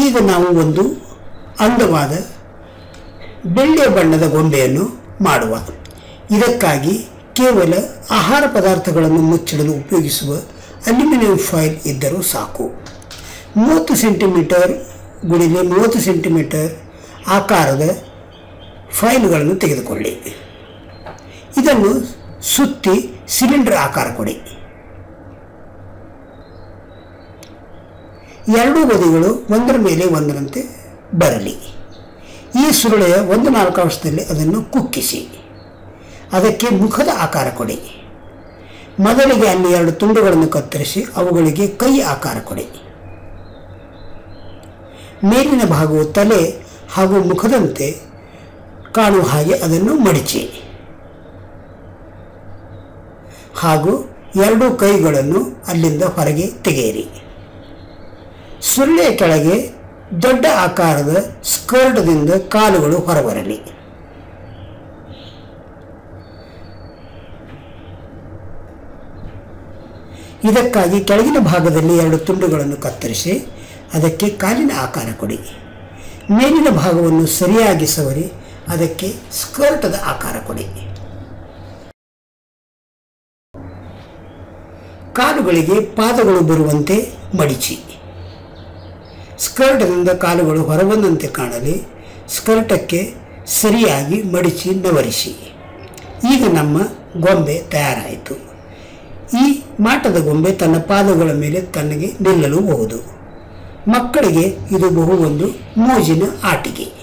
ಈಗ ನಾವು ಒಂದು ಅಂದವಾದ ಬೆಳ್ಳಿಯ ಬಣ್ಣದ ಗೊಂಬೆಯನ್ನು ಮಾಡುವ ಇದಕ್ಕಾಗಿ ಕೇವಲ ಆಹಾರ ಪದಾರ್ಥಗಳನ್ನು ಮುಚ್ಚಿಡಲು ಉಪಯೋಗಿಸುವ ಅಲ್ಯೂಮಿನಿಯಂ ಫಾಯಿಲ್ ಇದ್ದರೂ ಸಾಕು ಮೂವತ್ತು ಸೆಂಟಿಮೀಟರ್ ಗುಣಿಲೆ ಮೂವತ್ತು ಸೆಂಟಿಮೀಟರ್ ಆಕಾರದ ಫೈಲ್ಗಳನ್ನು ತೆಗೆದುಕೊಳ್ಳಿ ಇದನ್ನು ಸುತ್ತಿ ಸಿಲಿಂಡರ್ ಆಕಾರ ಕೊಡಿ ಎರಡೂ ಬದಿಗಳು ಒಂದರ ಮೇಲೆ ಒಂದರಂತೆ ಬರಲಿ ಈ ಸುರುಳೆಯ ಒಂದು ನಾಲ್ಕಾಂಶದಲ್ಲಿ ಅದನ್ನು ಕುಕ್ಕಿಸಿ ಅದಕ್ಕೆ ಮುಖದ ಆಕಾರ ಕೊಡಿ ಮೊದಲಿಗೆ ಅಲ್ಲಿ ಎರಡು ತುಂಡುಗಳನ್ನು ಕತ್ತರಿಸಿ ಅವುಗಳಿಗೆ ಕೈ ಆಕಾರ ಕೊಡಿ ಮೇಲಿನ ಭಾಗವು ತಲೆ ಹಾಗೂ ಮುಖದಂತೆ ಕಾಣುವ ಹಾಗೆ ಅದನ್ನು ಮಡಿಚಿ ಹಾಗೂ ಎರಡೂ ಕೈಗಳನ್ನು ಅಲ್ಲಿಂದ ಹೊರಗೆ ತೆಗೆಯಿರಿ ಸುರುಳಿಯ ಕೆಳಗೆ ದೊಡ್ಡ ಆಕಾರದ ಸ್ಕರ್ಟ್ದಿಂದ ಕಾಲುಗಳು ಹೊರಬರಲಿ ಇದಕ್ಕಾಗಿ ಕೆಳಗಿನ ಭಾಗದಲ್ಲಿ ಎರಡು ತುಂಡುಗಳನ್ನು ಕತ್ತರಿಸಿ ಅದಕ್ಕೆ ಕಾಲಿನ ಆಕಾರ ಕೊಡಿ ಮೇಲಿನ ಭಾಗವನ್ನು ಸರಿಯಾಗಿ ಸವರಿ ಅದಕ್ಕೆ ಸ್ಕರ್ಟದ ಆಕಾರ ಕೊಡಿ ಕಾಲುಗಳಿಗೆ ಪಾದಗಳು ಬರುವಂತೆ ಮಡಿಚಿ ಸ್ಕರ್ಟ್ನಿಂದ ಕಾಲುಗಳು ಹೊರಬಂದಂತೆ ಕಾಣಲಿ ಸ್ಕರ್ಟಕ್ಕೆ ಸರಿಯಾಗಿ ಮಡಿಚಿ ನವರಿಸಿ ಈಗ ನಮ್ಮ ಗೊಂಬೆ ತಯಾರಾಯಿತು ಈ ಮಾಟದ ಗೊಂಬೆ ತನ್ನ ಪಾದಗಳ ಮೇಲೆ ತನಗೆ ನಿಲ್ಲಲು ಬಹುದು ಮಕ್ಕಳಿಗೆ ಇದು ಬಹು ಒಂದು ಮೋಜಿನ ಆಟಿಕೆ